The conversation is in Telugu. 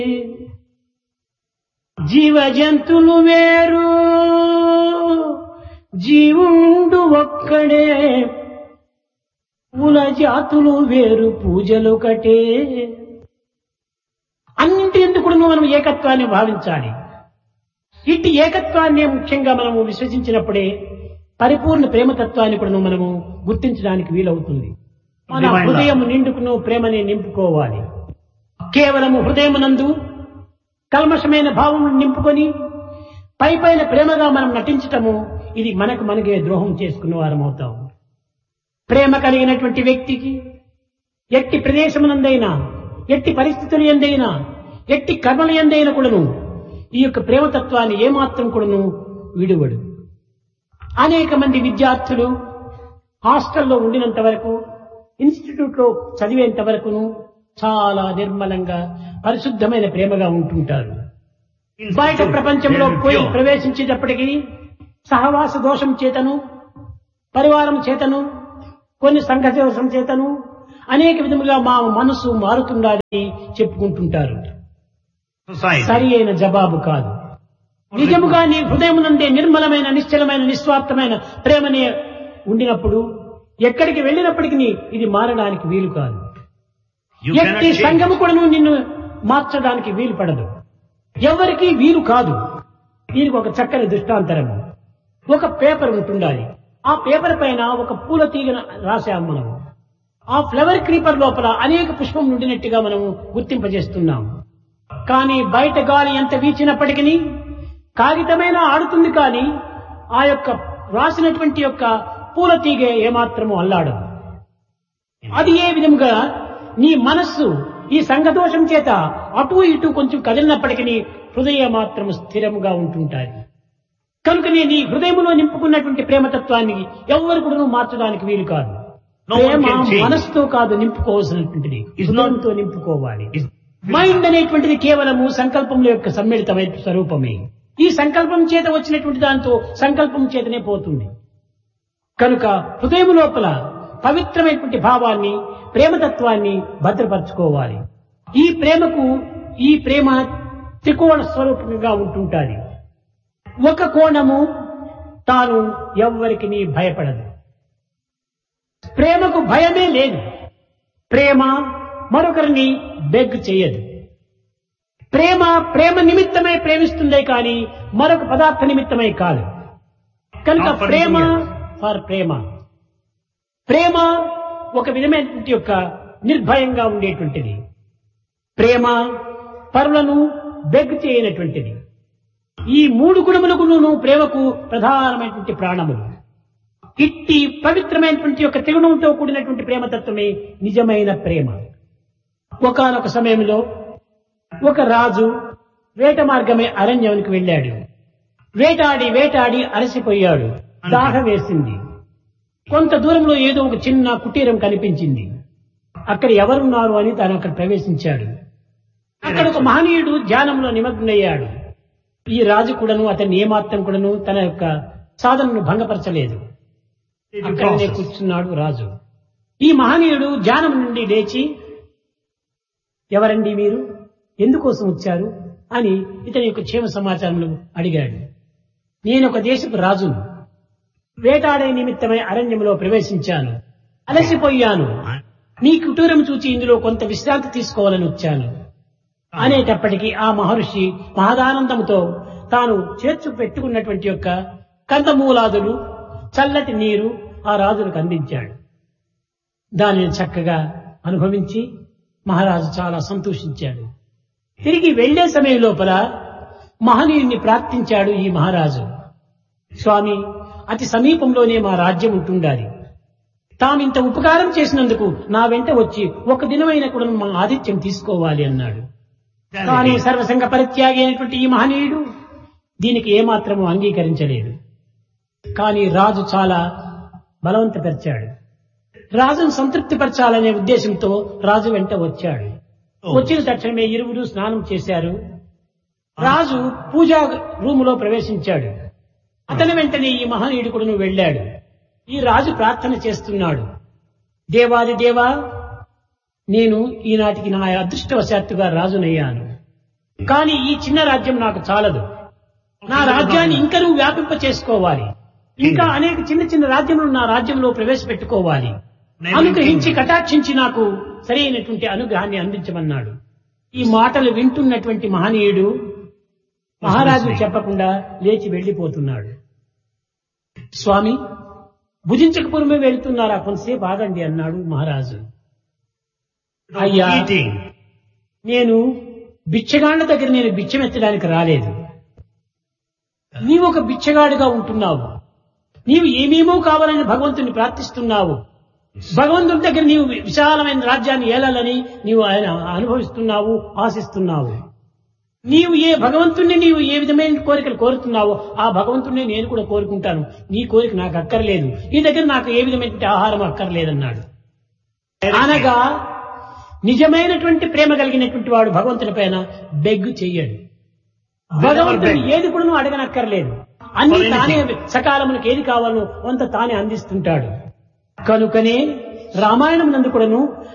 జీవ జంతులు వేరు జీవుండు ఒక్కడే కుల జాతులు వేరు పూజలు కటే అన్నింటి ఎందుకు మనం ఏకత్వాన్ని భావించాలి ఇట్టి ఏకత్వాన్ని ముఖ్యంగా మనము విశ్వసించినప్పుడే పరిపూర్ణ ప్రేమతత్వాన్ని కూడా మనము గుర్తించడానికి వీలవుతుంది మన Divine love. హృదయం నిండుకును ప్రేమని నింపుకోవాలి కేవలము హృదయమునందు కల్మషమైన భావం నింపుకొని పై పైన ప్రేమగా మనం నటించటము ఇది మనకు మనకే ద్రోహం చేసుకున్న వారం అవుతాం ప్రేమ కలిగినటువంటి వ్యక్తికి ఎట్టి ప్రదేశమునందైనా ఎట్టి పరిస్థితులు ఎందైనా ఎట్టి కర్మల ఎందైనా కూడాను ఈ యొక్క ప్రేమతత్వాన్ని ఏమాత్రం కూడాను విడువడు అనేక మంది విద్యార్థులు హాస్టల్లో ఉండినంత వరకు ఇన్స్టిట్యూట్ లో చదివేంత వరకును చాలా నిర్మలంగా పరిశుద్ధమైన ప్రేమగా ఉంటుంటారు బయట ప్రపంచంలో పోయి ప్రవేశించేటప్పటికీ సహవాస దోషం చేతను పరివారం చేతను కొన్ని సంఘ దోషం చేతను అనేక విధములుగా మా మనసు మారుతుండాలని చెప్పుకుంటుంటారు society. సరి అయిన జవాబు కాదు నిజముగా నీ హృదయం నుండే నిర్మలమైన నిశ్చలమైన నిస్వార్థమైన ప్రేమనే ఉండినప్పుడు ఎక్కడికి వెళ్ళినప్పటికీ ఇది మారడానికి వీలు కాదు You cannot ఎట్టి change. సంఘము కూడా నిన్ను మార్చడానికి వీలు పడదు ఎవరికి వీలు కాదు దీనికి ఒక చక్కని దృష్టాంతరము ఒక పేపర్ ఉంటుండాలి ఆ పేపర్ పైన ఒక పూల తీగను రాసాము మనము ఆ ఫ్లవర్ క్రీపర్ లోపల అనేక పుష్పం నుండినట్టుగా మనము గుర్తింపజేస్తున్నాం కానీ బయట గాలి ఎంత వీచినప్పటికీ కాగితమైన ఆడుతుంది కానీ ఆ యొక్క రాసినటువంటి యొక్క పూల తీగ ఏమాత్రము అల్లాడదు అది ఏ విధంగా నీ మనస్సు ఈ సంఘదోషం చేత అటు ఇటు కొంచెం కదిలినప్పటికీ హృదయ మాత్రం స్థిరముగా ఉంటుంటాయి కనుకనే నీ హృదయంలో నింపుకున్నటువంటి ప్రేమతత్వాన్ని ఎవ్వరు కూడా మార్చడానికి వీలు కాదు No one Prema can change. మనస్సుతో కాదు నింపుకోవాల్సినటువంటిది It's not- హృదయంతో నింపుకోవాలి It's- మైండ్ అనేటువంటిది కేవలము సంకల్పముల యొక్క సమ్మిళితమైన స్వరూపమే ఈ సంకల్పం చేత వచ్చినటువంటి దాంతో సంకల్పం చేతనే పోతుంది కనుక హృదయం లోపల పవిత్రమైనటువంటి భావాన్ని ప్రేమతత్వాన్ని భద్రపరచుకోవాలి ఈ ప్రేమకు ఈ ప్రేమ త్రికోణ స్వరూపంగా ఉంటుంటాది ఒక కోణము తాను ఎవ్వరికి భయపడదు ప్రేమకు భయమే లేదు ప్రేమ మరొకరిని బెగ్ చేయదు ప్రేమ ప్రేమ నిమిత్తమై ప్రేమిస్తుందే కానీ మరొక పదార్థ నిమిత్తమై కాదు కనుక Not for ప్రేమ anything ఫర్ ప్రేమ ప్రేమ ఒక విధమైనటువంటి యొక్క నిర్భయంగా ఉండేటువంటిది ప్రేమ పరులను బెగ్ చేయనటువంటిది ఈ మూడు గుణములకును ప్రేమకు ప్రధానమైనటువంటి ప్రాణములు ఇట్టి పవిత్రమైనటువంటి యొక్క త్రిగుణంతో కూడినటువంటి ప్రేమతత్వమే నిజమైన ప్రేమ ఒకానొక సమయంలో ఒక రాజు వేట మార్గమే అరణ్యానికి వెళ్ళాడు వేటాడి వేటాడి అలసిపోయాడు దాహం వేసింది కొంత దూరంలో ఏదో ఒక చిన్న కుటీరం కనిపించింది అక్కడ ఎవరున్నారు అని తాను అక్కడ ప్రవేశించాడు అక్కడ ఒక మహనీయుడు ధ్యానంలో నిమగ్నయ్యాడు ఈ రాజు కూడాను అతన్ని ఏమాత్రం కూడాను తన యొక్క సాధనను భంగపరచలేదు It's a అక్కడనే process. కూర్చున్నాడు రాజు ఈ మహనీయుడు ధ్యానం నుండి లేచి ఎవరండి మీరు ఎందుకోసం వచ్చారు అని ఇతని యొక్క క్షేమ సమాచారములు అడిగాడు నేను ఒక దేశపు రాజును వేటాడే నిమిత్తమై అరణ్యంలో ప్రవేశించాను అలసిపోయాను నీ కుటూరం చూచి ఇందులో కొంత విశ్రాంతి తీసుకోవాలని వచ్చాను అనేటప్పటికీ ఆ మహర్షి మహదానందముతో తాను చేర్చు పెట్టుకున్నటువంటి యొక్క కందమూలాదులు చల్లటి నీరు ఆ రాజులకు అందించాడు దానిని చక్కగా అనుభవించి మహారాజు చాలా సంతోషించాడు తిరిగి వెళ్లే సమయం లోపల మహనీయుని ప్రార్థించాడు ఈ మహారాజు స్వామి అతి సమీపంలోనే మా రాజ్యం ఉంటుండాలి తామింత ఉపకారం చేసినందుకు నా వెంట వచ్చి ఒక దినమైన కూడా మా ఆతిథ్యం తీసుకోవాలి అన్నాడు కానీ సర్వసంగ పరిత్యాగి అయినటువంటి ఈ మహనీయుడు దీనికి ఏమాత్రము అంగీకరించలేదు కానీ రాజు చాలా బలవంతపరిచాడు రాజును సంతృప్తిపరచాలనే ఉద్దేశంతో రాజు వెంట వచ్చాడు వచ్చిన తక్షణమే ఇరువురు స్నానం చేశారు రాజు పూజా రూములో ప్రవేశించాడు అతని వెంటనే ఈ మహనీయుడు కూడా వెళ్ళాడు ఈ రాజు ప్రార్థన చేస్తున్నాడు దేవాది దేవా నేను ఈనాటికి నా అదృష్టవశాత్తుగా రాజునయ్యాను కానీ ఈ చిన్న రాజ్యం నాకు చాలదు నా రాజ్యాన్ని ఇంకా నువ్వు వ్యాపింప చేసుకోవాలి ఇంకా అనేక చిన్న చిన్న రాజ్యములు నా రాజ్యంలో ప్రవేశపెట్టుకోవాలి అనుగ్రహించి కటాక్షించి నాకు సరైనటువంటి అనుగ్రహాన్ని అందించమన్నాడు ఈ మాటలు వింటున్నటువంటి మహనీయుడు మహారాజు చెప్పకుండా లేచి వెళ్లిపోతున్నాడు స్వామి భుజించకపురమే వెళ్తున్నారా కొంతసేపు ఆగండి అన్నాడు మహారాజు Without అయ్యా. eating. నేను బిచ్చగాళ్ల దగ్గర నేను బిచ్చమెత్తడానికి రాలేదు నీవు ఒక బిచ్చగాడిగా ఉంటున్నావు నీవు ఏమేమో కావాలని భగవంతుని ప్రార్థిస్తున్నావు భగవంతుని దగ్గర నీవు విశాలమైన రాజ్యాన్ని ఏలాలని నీవు ఆయన అనుభవిస్తున్నావు ఆశిస్తున్నావు నీవు ఏ భగవంతుణ్ణి నీవు ఏ విధమైన కోరికలు కోరుతున్నావో ఆ భగవంతుణ్ణి నేను కూడా కోరుకుంటాను నీ కోరిక నాకు అక్కర్లేదు నీ దగ్గర నాకు ఏ విధమైన ఆహారం అక్కర్లేదన్నాడు అనగా నిజమైనటువంటి ప్రేమ కలిగినటువంటి వాడు భగవంతుని పైన బెగ్గు చెయ్యడు భగవంతుడు ఏది కూడా నువ్వు అడగనక్కర్లేదు అన్ని For anything. తానే సకాలమునకు ఏది కావాలో అంత తానే అందిస్తుంటాడు కనుకనే రామాయణం నందు కూడాను